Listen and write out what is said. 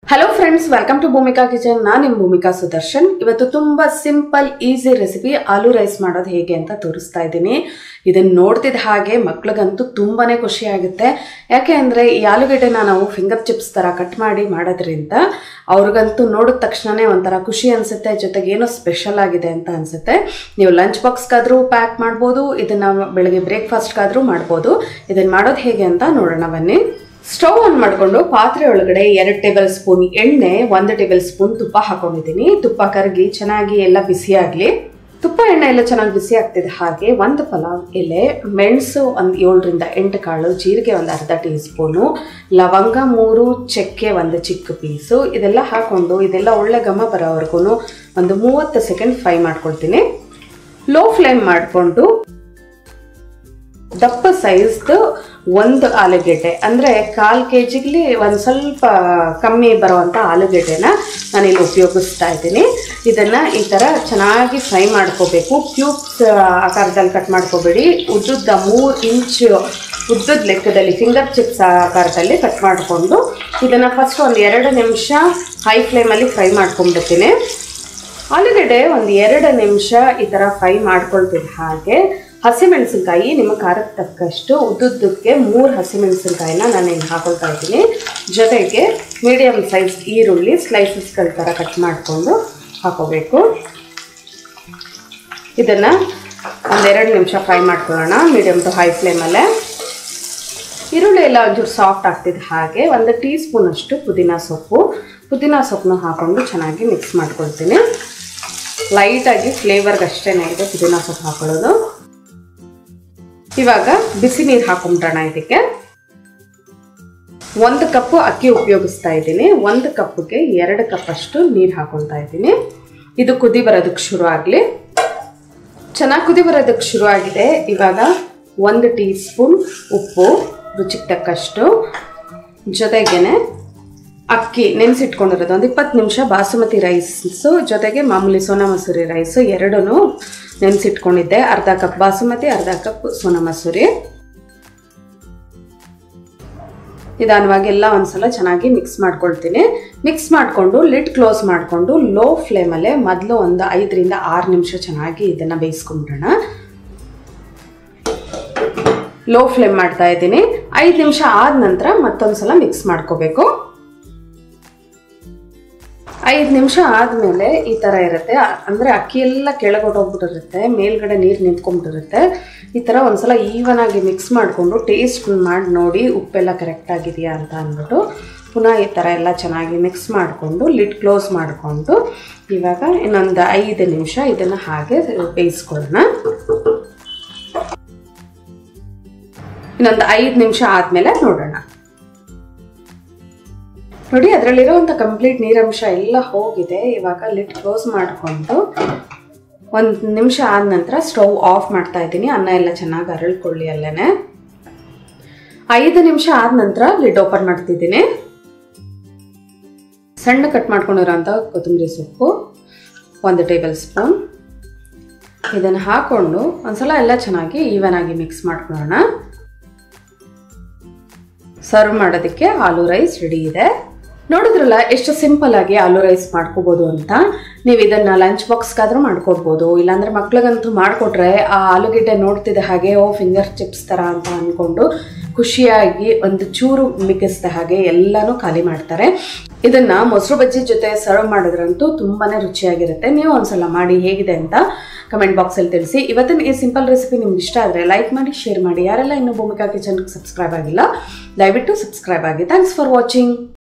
hello friends welcome to Bhoomika kitchen ನಾನು ನಿಮ್ಮ ಭೂಮಿಕಾ ಸುದರ್ಶನ್ ಇವತ್ತು ತುಂಬ simple easy recipe aloo rice ಮಾಡೋದು ಹೇಗೆ ಅಂತ ತೋರಿಸ್ತಾ ಇದ್ದೀನಿ ಇದನ್ನು ನೋಡ್ತಿದ್ದ ಹಾಗೆ ಮಕ್ಳಿಗಂತೂ ತುಂಬಾನೇ ಖುಷಿ ಆಗುತ್ತೆ ಯಾಕೆ ಅಂದರೆ ಈ ಆಲೂಗಡ್ಡೆನ ನಾವು ಫಿಂಗರ್ ಚಿಪ್ಸ್ ಥರ ಕಟ್ ಮಾಡಿ ಮಾಡೋದ್ರಿಂದ ಅವ್ರಿಗಂತೂ ನೋಡಿದ ತಕ್ಷಣನೇ ಒಂಥರ ಖುಷಿ ಅನಿಸುತ್ತೆ ಜೊತೆಗೆ ಏನೋ ಸ್ಪೆಷಲ್ ಆಗಿದೆ ಅಂತ ಅನಿಸುತ್ತೆ ನೀವು ಲಂಚ್ ಬಾಕ್ಸ್ಗಾದರೂ ಪ್ಯಾಕ್ ಮಾಡ್ಬೋದು ಇದನ್ನು ಬೆಳಗ್ಗೆ ಬ್ರೇಕ್ಫಾಸ್ಟ್ಗಾದರೂ ಮಾಡ್ಬೋದು ಇದನ್ನು ಮಾಡೋದು ಹೇಗೆ ಅಂತ ನೋಡೋಣ ಬನ್ನಿ ಸ್ಟವ್ ಆನ್ ಮಾಡಿಕೊಂಡು ಪಾತ್ರೆ ಒಳಗಡೆ ಎರಡು ಟೇಬಲ್ ಸ್ಪೂನ್ ಎಣ್ಣೆ ಒಂದು ಟೇಬಲ್ ಸ್ಪೂನ್ ತುಪ್ಪ ಹಾಕೊಂಡಿದ್ದೀನಿ ತುಪ್ಪ ಕರಗಿ ಚೆನ್ನಾಗಿ ಎಲ್ಲ ಬಿಸಿ ಆಗಲಿ ತುಪ್ಪ ಎಣ್ಣೆ ಎಲ್ಲ ಚೆನ್ನಾಗಿ ಬಿಸಿ ಆಗ್ತಿದೆ ಹಾಗೆ ಒಂದು ಪಲಾವ್ ಎಲೆ ಮೆಣಸು ಒಂದು ಏಳರಿಂದ ಎಂಟು ಕಾಳು ಜೀರಿಗೆ ಒಂದು ಅರ್ಧ ಟೀ ಸ್ಪೂನು ಲವಂಗ ಮೂರು ಚಕ್ಕೆ ಒಂದು ಚಿಕ್ಕ ಪೀಸು ಇದೆಲ್ಲ ಹಾಕೊಂಡು ಇದೆಲ್ಲ ಒಳ್ಳೆ ಘಮ ಬರೋವರೆಗೂ ಒಂದು ಮೂವತ್ತು ಸೆಕೆಂಡ್ ಫ್ರೈ ಮಾಡ್ಕೊಳ್ತೀನಿ ಲೋ ಫ್ಲೇಮ್ ಮಾಡಿಕೊಂಡು ದಪ್ಪ ಸೈಜ್ದು ಒಂದು ಆಲೂಗೆಡ್ಡೆ ಅಂದರೆ ಕಾಲು ಕೆ ಜಿಗ್ಲಿ ಒಂದು ಸ್ವಲ್ಪ ಕಮ್ಮಿ ಬರುವಂಥ ಆಲೂಗೆಡ್ಡೆನ ನಾನಿಲ್ಲಿ ಉಪಯೋಗಿಸ್ತಾ ಇದ್ದೀನಿ ಇದನ್ನು ಈ ಥರ ಚೆನ್ನಾಗಿ ಫ್ರೈ ಮಾಡ್ಕೋಬೇಕು ಕ್ಯೂಬ್ಸ್ ಆಕಾರದಲ್ಲಿ ಕಟ್ ಮಾಡ್ಕೋಬೇಡಿ ಉದ್ದುದ್ದ ಮೂರು ಇಂಚು ಉದ್ದದ ಲೆಕ್ಕದಲ್ಲಿ ಫಿಂಗರ್ ಚಿಪ್ಸ್ ಆಕಾರದಲ್ಲಿ ಕಟ್ ಮಾಡಿಕೊಂಡು ಇದನ್ನು ಫಸ್ಟ್ ಒಂದು ಎರಡು ನಿಮಿಷ ಹೈ ಫ್ಲೇಮಲ್ಲಿ ಫ್ರೈ ಮಾಡ್ಕೊಂಡ್ಬಿಡ್ತೀನಿ ಆಲೂಗಡ್ಡೆ ಒಂದು ಎರಡು ನಿಮಿಷ ಈ ಥರ ಫ್ರೈ ಮಾಡ್ಕೊಳ್ತಿದ್ದ ಹಾಗೆ ಹಸಿಮೆಣಸಿನ್ಕಾಯಿ ನಿಮ್ಮ ಖಾರಕ್ಕೆ ತಕ್ಕಷ್ಟು ಉದ್ದುದ್ದಕ್ಕೆ ಮೂರು ಹಸಿಮೆಣಸಿನ್ಕಾಯಿನ ನಾನು ಇಲ್ಲಿ ಹಾಕೊಳ್ತಾ ಇದ್ದೀನಿ ಜೊತೆಗೆ ಮೀಡಿಯಮ್ ಸೈಜ್ ಈರುಳ್ಳಿ ಸ್ಲೈಸಸ್ಗಳ ಥರ ಕಟ್ ಮಾಡಿಕೊಂಡು ಹಾಕೋಬೇಕು ಇದನ್ನು ಒಂದೆರಡು ನಿಮಿಷ ಫ್ರೈ ಮಾಡ್ಕೊಳ್ಳೋಣ ಮೀಡಿಯಮ್ ಟು ಹೈ ಫ್ಲೇಮಲ್ಲೇ ಈರುಳ್ಳಿ ಎಲ್ಲ ಒಂಚೂರು ಸಾಫ್ಟ್ ಆಗ್ತಿದೆ ಹಾಗೆ ಒಂದು ಟೀ ಸ್ಪೂನಷ್ಟು ಪುದೀನ ಸೊಪ್ಪು ಪುದೀನ ಸೊಪ್ಪನ್ನ ಹಾಕ್ಕೊಂಡು ಚೆನ್ನಾಗಿ ಮಿಕ್ಸ್ ಮಾಡ್ಕೊಳ್ತೀನಿ ಲೈಟಾಗಿ ಫ್ಲೇವರ್ಗೆ ಅಷ್ಟೇ ಇದೆ ಪುದೀನ ಸೊಪ್ಪು ಹಾಕೊಳ್ಳೋದು ಇವಾಗ ಬಿಸಿ ನೀರು ಹಾಕೊಂಬಿಡೋಣ ಇದಕ್ಕೆ ಒಂದು ಕಪ್ಪು ಅಕ್ಕಿ ಉಪಯೋಗಿಸ್ತಾ ಇದ್ದೀನಿ ಒಂದು ಕಪ್ಪಿಗೆ ಎರಡು ಕಪ್ ಅಷ್ಟು ನೀರು ಹಾಕೊಳ್ತಾ ಇದ್ದೀನಿ ಇದು ಕುದಿ ಬರೋದಕ್ಕೆ ಶುರು ಆಗಲಿ ಚೆನ್ನಾಗಿ ಕುದಿ ಬರೋದಕ್ಕೆ ಶುರು ಆಗಿದೆ ಇವಾಗ ಒಂದು ಟೀ ಸ್ಪೂನ್ ಉಪ್ಪು ರುಚಿಗೆ ತಕ್ಕಷ್ಟು ಜೊತೆಗೇನೆ ಅಕ್ಕಿ ನೆನೆಸಿಟ್ಕೊಂಡಿರೋದು ಒಂದು ಇಪ್ಪತ್ತು ನಿಮಿಷ ಬಾಸುಮತಿ ರೈಸು ಜೊತೆಗೆ ಮಾಮೂಲಿ ಸೋನಾ ಮಸೂರಿ ರೈಸು ಎರಡೂ ನೆನೆಸಿಟ್ಕೊಂಡಿದ್ದೆ ಅರ್ಧ ಕಪ್ ಬಾಸುಮತಿ ಅರ್ಧ ಕಪ್ ಸೋನಾ ಮಸೂರಿ ನಿಧಾನವಾಗಿ ಎಲ್ಲ ಒಂದ್ಸಲ ಚೆನ್ನಾಗಿ ಮಿಕ್ಸ್ ಮಾಡ್ಕೊಳ್ತೀನಿ ಮಿಕ್ಸ್ ಮಾಡಿಕೊಂಡು ಲಿಡ್ ಕ್ಲೋಸ್ ಮಾಡಿಕೊಂಡು ಲೋ ಫ್ಲೇಮಲ್ಲೇ ಮೊದಲು ಒಂದು ಐದರಿಂದ ಆರು ನಿಮಿಷ ಚೆನ್ನಾಗಿ ಇದನ್ನು ಬೇಯಿಸ್ಕೊಂಬಿಡೋಣ ಲೋ ಫ್ಲೇಮ್ ಮಾಡ್ತಾ ಇದ್ದೀನಿ ಐದು ನಿಮಿಷ ಆದ ನಂತರ ಮತ್ತೊಂದು ಸಲ ಮಿಕ್ಸ್ ಮಾಡ್ಕೋಬೇಕು ಐದು ನಿಮಿಷ ಆದಮೇಲೆ ಈ ಥರ ಇರುತ್ತೆ ಅಂದರೆ ಅಕ್ಕಿ ಎಲ್ಲ ಕೆಳಗೊಟ್ಟೋಗ್ಬಿಟ್ಟಿರುತ್ತೆ ಮೇಲ್ಗಡೆ ನೀರು ನಿಂತ್ಕೊಂಡ್ಬಿಟ್ಟಿರುತ್ತೆ ಈ ಥರ ಒಂದ್ಸಲ ಈವನ್ ಆಗಿ ಮಿಕ್ಸ್ ಮಾಡಿಕೊಂಡು ಟೇಸ್ಟ್ ಮಾಡಿ ನೋಡಿ ಉಪ್ಪೆಲ್ಲ ಕರೆಕ್ಟ್ ಆಗಿದೆಯಾ ಅಂತ ಅಂದ್ಬಿಟ್ಟು ಪುನಃ ಈ ಥರ ಎಲ್ಲ ಚೆನ್ನಾಗಿ ಮಿಕ್ಸ್ ಮಾಡಿಕೊಂಡು ಲಿಡ್ ಕ್ಲೋಸ್ ಮಾಡಿಕೊಂಡು ಇವಾಗ ಇನ್ನೊಂದು ಐದು ನಿಮಿಷ ಇದನ್ನು ಹಾಗೆ ಬೇಯಿಸ್ಕೊಳ್ಳೋಣ ಇನ್ನೊಂದು ಐದು ನಿಮಿಷ ಆದಮೇಲೆ ನೋಡೋಣ ನೋಡಿ ಅದರಲ್ಲಿರೋವಂಥ ಕಂಪ್ಲೀಟ್ ನೀರಂಶ ಎಲ್ಲ ಹೋಗಿದೆ ಇವಾಗ ಲಿಟ್ ಕ್ಲೋಸ್ ಮಾಡಿಕೊಂಡು ಒಂದು ನಿಮಿಷ ಆದ ನಂತರ ಸ್ಟವ್ ಆಫ್ ಮಾಡ್ತಾ ಇದ್ದೀನಿ ಅನ್ನ ಎಲ್ಲ ಚೆನ್ನಾಗಿ ಅರಳ್ಕೊಳ್ಳಿ ಅಲ್ಲೇ ಐದು ನಿಮಿಷ ಆದ ನಂತರ ಲಿಡ್ ಓಪನ್ ಮಾಡ್ತಿದ್ದೀನಿ ಸಣ್ಣ ಕಟ್ ಮಾಡ್ಕೊಂಡಿರೋಂಥ ಕೊತ್ತಂಬರಿ ಸೊಪ್ಪು ಒಂದು ಟೇಬಲ್ ಸ್ಪೂನ್ ಇದನ್ನು ಹಾಕ್ಕೊಂಡು ಒಂದ್ಸಲ ಎಲ್ಲ ಚೆನ್ನಾಗಿ ಈವನ್ ಆಗಿ ಮಿಕ್ಸ್ ಮಾಡ್ಕೊಳ್ಳೋಣ ಸರ್ವ್ ಮಾಡೋದಕ್ಕೆ ಆಲೂ ರೈಸ್ ರೆಡಿ ಇದೆ ನೋಡಿದ್ರಲ್ಲ ಎಷ್ಟು ಸಿಂಪಲ್ ಆಗಿ ಆಲೂ ರೈಸ್ ಮಾಡ್ಕೋಬೋದು ಅಂತ ನೀವು ಇದನ್ನು ಲಂಚ್ ಬಾಕ್ಸ್ಗಾದ್ರೂ ಮಾಡ್ಕೊಡ್ಬೋದು ಇಲ್ಲಾಂದ್ರೆ ಮಕ್ಳಿಗಂತೂ ಮಾಡಿಕೊಟ್ರೆ ಆ ಆಲೂಗೆಡ್ಡೆ ನೋಡ್ತಿದ್ದ ಹಾಗೆ ಓ ಫಿಂಗರ್ ಚಿಪ್ಸ್ ಥರ ಅಂತ ಅಂದ್ಕೊಂಡು ಖುಷಿಯಾಗಿ ಒಂದು ಚೂರು ಮಿಕ್ಕಿಸ್ದ ಹಾಗೆ ಎಲ್ಲನೂ ಖಾಲಿ ಮಾಡ್ತಾರೆ ಇದನ್ನ ಮೊಸರು ಬಜ್ಜಿ ಜೊತೆ ಸರ್ವ್ ಮಾಡಿದ್ರಂತೂ ತುಂಬಾನೇ ರುಚಿಯಾಗಿರುತ್ತೆ ನೀವು ಒಂದ್ಸಲ ಮಾಡಿ ಹೇಗಿದೆ ಅಂತ ಕಮೆಂಟ್ ಬಾಕ್ಸಲ್ಲಿ ತಿಳಿಸಿ ಇವತ್ತಿನ ಈ ಸಿಂಪಲ್ ರೆಸಿಪಿ ನಿಮ್ಗೆ ಇಷ್ಟ ಆದರೆ ಲೈಕ್ ಮಾಡಿ ಶೇರ್ ಮಾಡಿ ಯಾರೆಲ್ಲ ಇನ್ನೂ ಭೂಮಿಕಾ ಕಿಚನ್ಗೆ ಸಬ್ಸ್ಕ್ರೈಬ್ ಆಗಿಲ್ಲ ದಯವಿಟ್ಟು ಸಬ್ಸ್ಕ್ರೈಬ್ ಆಗಿ ಥ್ಯಾಂಕ್ಸ್ ಫಾರ್ ವಾಚಿಂಗ್